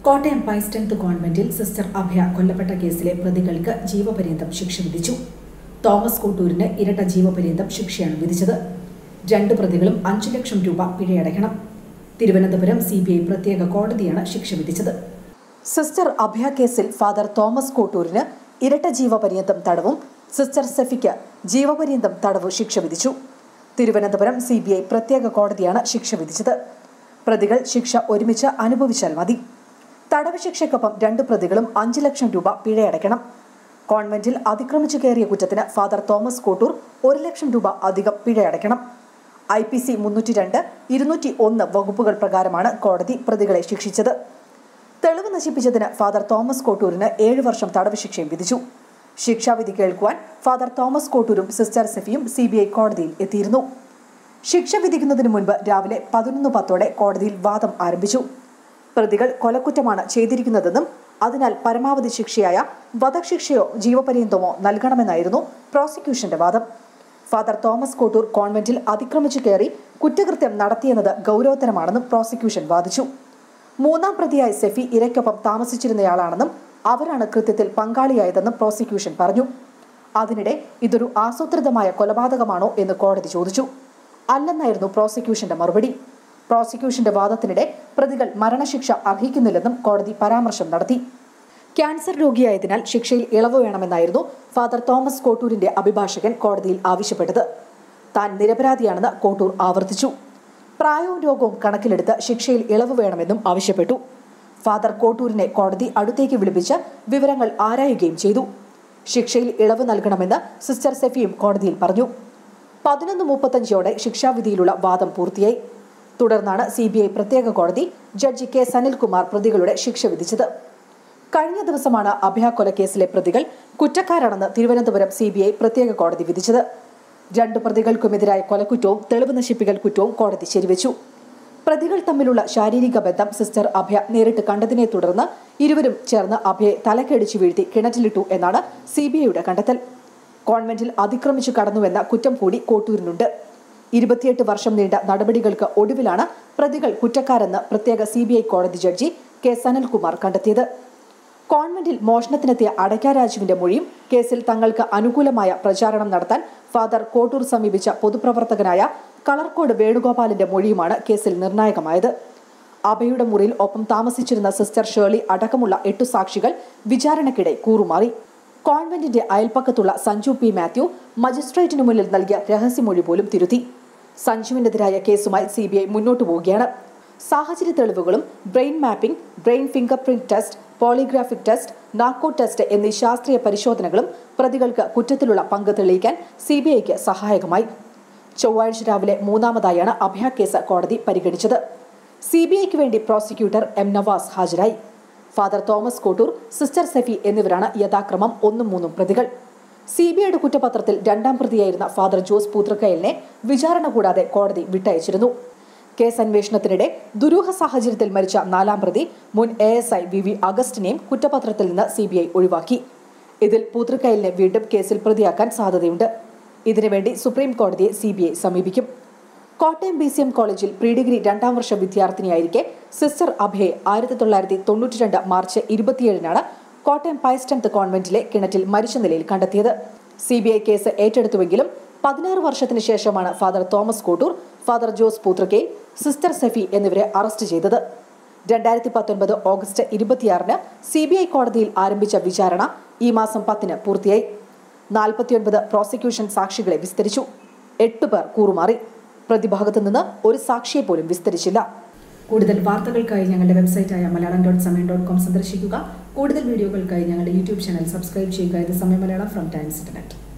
Kottayam പൈസ്റ്റൻത്ത് കോൺവെന്റിൽ sister അഭയ കൊല്ലപ്പെട്ട കേസിലെ പ്രതികൾക്ക് ജീവപര്യന്തം ശിക്ഷ വിധിച്ചു തോമസ് കോട്ടൂരിന് ഇരട്ട ജീവപര്യന്തം ശിക്ഷയാണ് വിധിച്ചത് രണ്ട് പ്രതികളും അഞ്ചു ലക്ഷം രൂപ പിഴയടയ്ക്കണം തിരുവനന്തപുരം സി ബി ഐ പ്രത്യേക കോടതിയാണ് ശിക്ഷ വിധിച്ചത് സിസ്റ്റർ അഭയ കേസിൽ ഫാദർ തോമസ് കോട്ടൂരിന് ഇരട്ട ജീവപര്യന്തം തടവും സിസ്റ്റർ സെഫിക്ക് ജീവപര്യന്തം തടവ് ശിക്ഷ വിധിച്ചു തിരുവനന്തപുരം സി ബി ഐ പ്രത്യേക കോടതിയാണ് ശിക്ഷ വിധിച്ചത് പ്രതികൾ ശിക്ഷ ഒരുമിച്ച് അനുഭവിച്ചാൽ മതി തടവ് ശിക്ഷയ്ക്കൊപ്പം രണ്ട് പ്രതികളും അഞ്ച് ലക്ഷം രൂപ പിഴയടയ്ക്കണം കോൺവെന്റിൽ അതിക്രമിച്ചു കയറിയ കുറ്റത്തിന് ഫാദർ തോമസ് കോട്ടൂർ ഒരു ലക്ഷം രൂപ അധികം പിഴയടയ്ക്കണം ഐ പി സി മുന്നൂറ്റി രണ്ട് ഇരുന്നൂറ്റി ഒന്ന് വകുപ്പുകൾ പ്രകാരമാണ് കോടതി പ്രതികളെ ശിക്ഷിച്ചത് തെളിവ് നശിപ്പിച്ചതിന് ഫാദർ തോമസ് കോട്ടൂരിന് ഏഴ് വർഷം തടവ് ശിക്ഷയും വിധിച്ചു ശിക്ഷാവിധി കേൾക്കുവാൻ ഫാദർ തോമസ് കോട്ടൂരും സിസ്റ്റർ സെഫിയും സി ബി ഐ കോടതിയിൽ എത്തിയിരുന്നു ശിക്ഷ വിധിക്കുന്നതിന് മുൻപ് രാവിലെ പതിനൊന്ന് പത്തോടെ കോടതിയിൽ വാദം ആരംഭിച്ചു പ്രതികൾ കൊലക്കുറ്റമാണ് ചെയ്തിരിക്കുന്നതെന്നും അതിനാൽ പരമാവധി ശിക്ഷയായ വധശിക്ഷയോ ജീവപര്യന്തമോ നൽകണമെന്നായിരുന്നു പ്രോസിക്യൂഷന്റെ വാദം ഫാദർ തോമസ് കോട്ടൂർ കോൺവെന്റിൽ അതിക്രമിച്ചു കയറി കുറ്റകൃത്യം നടത്തിയെന്നത് ഗൗരവതരമാണെന്നും പ്രോസിക്യൂഷൻ വാദിച്ചു മൂന്നാം പ്രതിയായ സെഫി ഇരയ്ക്കൊപ്പം താമസിച്ചിരുന്നയാളാണെന്നും അവരാണ് കൃത്യത്തിൽ പങ്കാളിയായതെന്നും പ്രോസിക്യൂഷൻ പറഞ്ഞു അതിനിടെ ഇതൊരു ആസൂത്രിതമായ കൊലപാതകമാണോ എന്ന് കോടതി ചോദിച്ചു അല്ലെന്നായിരുന്നു പ്രോസിക്യൂഷന്റെ മറുപടി പ്രോസിക്യൂഷന്റെ വാദത്തിനിടെ പ്രതികൾ മരണശിക്ഷ അർഹിക്കുന്നില്ലെന്നും കോടതി പരാമർശം നടത്തി ക്യാൻസർ രോഗിയായതിനാൽ ശിക്ഷയിൽ ഇളവ് വേണമെന്നായിരുന്നു ഫാദർ തോമസ് കോട്ടൂരിന്റെ അഭിഭാഷകൻ കോടതിയിൽ ആവശ്യപ്പെട്ടത് താൻ നിരപരാധിയാണെന്ന് കോട്ടൂർ ആവർത്തിച്ചു പ്രായവും രോഗവും കണക്കിലെടുത്ത് ശിക്ഷയിൽ ഇളവ് വേണമെന്നും ആവശ്യപ്പെട്ടു ഫാദർ കോട്ടൂരിനെ കോടതി അടുത്തേക്ക് വിളിപ്പിച്ച് വിവരങ്ങൾ ആരായുകയും ചെയ്തു ശിക്ഷയിൽ ഇളവ് നൽകണമെന്ന് സിസ്റ്റർ സെഫിയും കോടതിയിൽ പറഞ്ഞു പതിനൊന്ന് മുപ്പത്തഞ്ചോടെ ശിക്ഷാവിധിയിലുള്ള വാദം പൂർത്തിയായി തുടർന്നാണ് സി ബി ഐ പ്രത്യേക കോടതി ജഡ്ജി കെ സനിൽകുമാർ പ്രതികളുടെ ശിക്ഷ വിധിച്ചത് കഴിഞ്ഞ ദിവസമാണ് അഭയ കൊലക്കേസിലെ പ്രതികൾ കുറ്റക്കാരാണെന്ന് തിരുവനന്തപുരം സി ബി ഐ പ്രത്യേക കോടതി വിധിച്ചത് രണ്ട് പ്രതികൾക്കുമെതിരായ കൊലക്കുറ്റവും തെളിവ് നശിപ്പിക്കൽ കുറ്റവും കോടതി ശരിവെച്ചു പ്രതികൾ തമ്മിലുള്ള ശാരീരിക ബന്ധം സിസ്റ്റർ അഭയ നേരിട്ട് കണ്ടതിനെ തുടർന്ന് ഇരുവരും ചേർന്ന് അഭയെ തലക്കടിച്ചു വീഴ്ത്തി കിണറ്റിലിട്ടു എന്നാണ് സി ബി ഐയുടെ കണ്ടെത്തൽ കോൺവെന്റിൽ അതിക്രമിച്ചു കടന്നുവെന്ന കുറ്റം കൂടി കോട്ടൂരിനുണ്ട് ഇരുപത്തിയെട്ട് വർഷം നീണ്ട നടപടികൾക്ക് ഒടുവിലാണ് പ്രതികൾ കുറ്റക്കാരെന്ന് പ്രത്യേക സി ബി ഐ കോടതി ജഡ്ജി കെ സനൽകുമാർ കണ്ടെത്തിയത് കോൺവെന്റിൽ മോഷണത്തിനെത്തിയ അടയ്ക്ക രാജുവിന്റെ മൊഴിയും കേസിൽ തങ്ങൾക്ക് അനുകൂലമായ പ്രചാരണം നടത്താൻ ഫാദർ കോട്ടൂർ സമീപിച്ച പൊതുപ്രവർത്തകനായ കളർക്കോട് വേണുഗോപാലിന്റെ മൊഴിയുമാണ് കേസിൽ നിർണായകമായത് അഭയുടെ മുറിയിൽ ഒപ്പം താമസിച്ചിരുന്ന സിസ്റ്റർ ഷേർലി അടക്കമുള്ള എട്ടു സാക്ഷികൾ വിചാരണയ്ക്കിടെ കൂറുമാറി കോൺവെന്റിന്റെ അയൽപ്പക്കത്തുള്ള സഞ്ജു പി മാത്യു മജിസ്ട്രേറ്റിന് മുന്നിൽ നൽകിയ രഹസ്യമൊഴി പോലും തിരുത്തി സഞ്ജുവിനെതിരായ കേസുമായി സി ബി ഐ മുന്നോട്ടു പോവുകയാണ് സാഹചര്യ തെളിവുകളും brain mapping brain finger print test polygraphic test narco test എന്നീ ശാസ്ത്രീയ പരിശോധനകളും പ്രതികൾക്ക് കുറ്റത്തിലുള്ള പങ്ക് തെളിയിക്കാൻ സി ബി ഐക്ക് സഹായകമായി ചൊവ്വാഴ്ച രാവിലെ മൂന്നാമതായാണ് അഭയ കേസ് കോടതി പരിഗണിച്ചത് സി ബി ഐക്ക് വേണ്ടി പ്രോസിക്യൂട്ടർ എം നവാസ് ഹാജരായി father Thomas Kottoor sister Sephy എന്നിവരാണ് യഥാക്രമം ഒന്നും മൂന്നും പ്രതികൾ സി ബി ഐയുടെ കുറ്റപത്രത്തിൽ രണ്ടാം പ്രതിയായിരുന്ന ഫാദർ ജോസ് പൂത്രക്കയലിനെ വിചാരണ കൂടാതെ കോടതി വിട്ടയച്ചിരുന്നു കേസ് അന്വേഷണത്തിനിടെ ദുരൂഹ സാഹചര്യത്തിൽ മരിച്ച നാലാം പ്രതി മുൻ A S I V V അഗസ്റ്റിനെയും കുറ്റപത്രത്തിൽ നിന്ന് സി ബി ഐ ഒഴിവാക്കി ഇതിൽ പൂത്രക്കയലിനെ വീണ്ടും കേസിൽ പ്രതിയാക്കാൻ സാധ്യതയുണ്ട് ഇതിനുവേണ്ടി സുപ്രീം കോടതിയെ സി ബി ഐ സമീപിക്കും കോട്ടയം ബി സി എം കോളേജിൽ പ്രീ ഡിഗ്രി രണ്ടാം വർഷ വിദ്യാർത്ഥിനിയായിരിക്കെ സിസ്റ്റർ അഭയെ ആയിരത്തി തൊള്ളായിരത്തി തൊണ്ണൂറ്റി രണ്ട് മാർച്ച് ഇരുപത്തിയേഴിനാണ് കോട്ടയം പൈസ്റ്റൻത്ത് കോൺവെന്റിലെ കിണറ്റിൽ മരിച്ച നിലയിൽ കണ്ടെത്തിയത് സി ബി ഐ കേസ് ഏറ്റെടുത്തുവെങ്കിലും പതിനാറ് വർഷത്തിന് ശേഷമാണ് father Thomas Kottoor father Jose Poothrikkayil sister Sephy എന്നിവരെ അറസ്റ്റ് ചെയ്തത് രണ്ടായിരത്തി പത്തൊൻപത് ഓഗസ്റ്റ് ഇരുപത്തിയാറിന് സി ബി ഐ കോടതിയിൽ ആരംഭിച്ച വിചാരണ ഈ മാസം പത്തിന് പൂർത്തിയായി നാൽപ്പത്തിയൊൻപത് പ്രോസിക്യൂഷൻ സാക്ഷികളെ വിസ്തരിച്ചു എട്ട് പേർ കൂറുമാറി പ്രതിഭാഗത്തു നിന്ന് ഒരു സാക്ഷിയെ പോലും വിസ്തരിച്ചില്ല കൂടുതൽ വാർത്തകൾക്കായി ഞങ്ങളുടെ വെബ്സൈറ്റായ Malayalam dot Samayam dot com സന്ദർശിക്കുക കൂടുതൽ വീഡിയോകൾക്കായി ഞങ്ങളുടെ യൂട്യൂബ് ചാനൽ സബ്സ്ക്രൈബ് ചെയ്യുക ഇത് സമയം മലയാളം ഫ്രം ടൈംസ് ഇന്റർനെറ്റ്